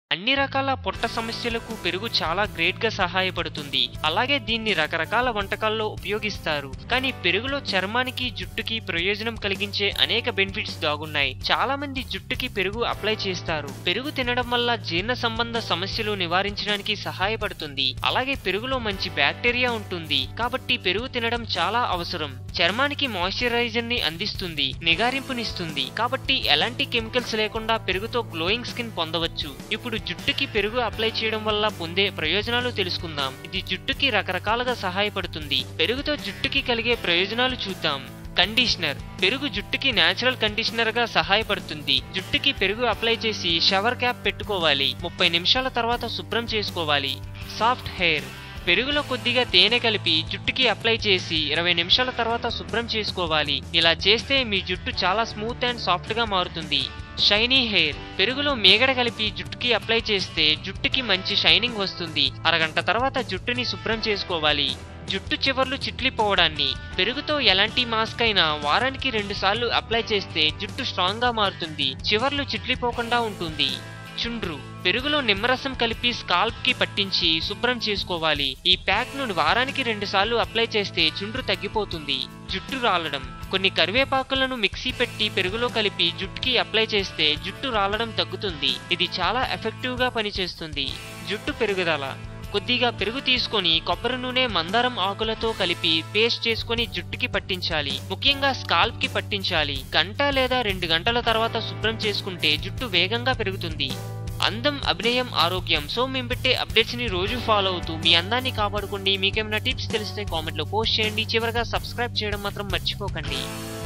అన్ని రకాల పొట్ట సమస్యలకు పెరుగు చాలా గ్రేట్ గా సహాయపడుతుంది అలాగే దీన్ని రకరకాల వంటకాల్లో ఉపయోగిస్తారు కానీ పెరుగులో చర్మానికి జుట్టుకి ప్రయోజనం కలిగించే అనేక బెనిఫిట్స్ దాగున్నాయి చాలా మంది జుట్టుకి పెరుగు అప్లై చేస్తారు పెరుగు తినడం వల్ల జీర్ణ సంబంధ సమస్యలు నివారించడానికి సహాయపడుతుంది అలాగే పెరుగులో మంచి బ్యాక్టీరియా ఉంటుంది కాబట్టి పెరుగు తినడం చాలా అవసరం చర్మానికి మాయిశ్చరైజర్ ని అందిస్తుంది నిగారింపునిస్తుంది కాబట్టి ఎలాంటి కెమికల్స్ లేకుండా పెరుగుతో గ్లోయింగ్ స్కిన్ పొందవచ్చు ఇప్పుడు జుట్టుకి పెరుగు అప్లై చేయడం వల్ల పొందే ప్రయోజనాలు తెలుసుకుందాం ఇది జుట్టుకి రకరకాలుగా సహాయపడుతుంది పెరుగుతో జుట్టుకి కలిగే ప్రయోజనాలు చూద్దాం కండిషనర్ పెరుగు జుట్టుకి నేచురల్ కండిషనర్ గా సహాయపడుతుంది జుట్టుకి పెరుగు అప్లై చేసి షవర్ క్యాప్ పెట్టుకోవాలి ముప్పై నిమిషాల తర్వాత శుభ్రం చేసుకోవాలి సాఫ్ట్ హెయిర్ పెరుగులో కొద్దిగా తేనె కలిపి జుట్టుకి అప్లై చేసి ఇరవై నిమిషాల తర్వాత శుభ్రం చేసుకోవాలి ఇలా చేస్తే మీ జుట్టు చాలా స్మూత్ అండ్ సాఫ్ట్ గా మారుతుంది షైనీ హెయిర్ పెరుగులో మేగడ కలిపి జుట్టుకి అప్లై చేస్తే జుట్టుకి మంచి షైనింగ్ వస్తుంది అరగంట తర్వాత జుట్టుని శుభ్రం చేసుకోవాలి జుట్టు చివర్లు చిట్లిపోవడాన్ని పెరుగుతో ఎలాంటి మాస్క్ అయినా వారానికి రెండు సార్లు అప్లై చేస్తే జుట్టు స్ట్రాంగ్ గా మారుతుంది చివర్లు చిట్లిపోకుండా ఉంటుంది చుండ్రు పెరుగులో నిమ్మరసం కలిపి స్కాల్ప్ కి పట్టించి శుభ్రం చేసుకోవాలి ఈ ప్యాక్ ను వారానికి రెండు సార్లు అప్లై చేస్తే చుండ్రు తగ్గిపోతుంది జుట్టు రాలడం కొన్ని కరివేపాకులను మిక్సీ పెట్టి పెరుగులో కలిపి జుట్టుకి అప్లై చేస్తే జుట్టు రాలడం తగ్గుతుంది ఇది చాలా ఎఫెక్టివ్ గా పనిచేస్తుంది జుట్టు పెరుగుదల కొద్దిగా పెరుగు తీసుకొని కొబ్బరి నూనె మందారం ఆకులతో కలిపి పేస్ట్ చేసుకొని జుట్టుకి పట్టించాలి ముఖ్యంగా స్కాల్ప్ కి పట్టించాలి గంట లేదా రెండు గంటల తర్వాత శుభ్రం చేసుకుంటే జుట్టు వేగంగా పెరుగుతుంది అందం అభినయం ఆరోగ్యం సో మేము పెట్టే అప్డేట్స్ ని రోజు ఫాలో అవుతూ మీ అందాన్ని కాపాడుకోండి మీకేమైనా టిప్స్ తెలిస్తే కామెంట్ లో పోస్ట్ చేయండి చివరగా సబ్స్క్రైబ్ చేయడం మాత్రం మర్చిపోకండి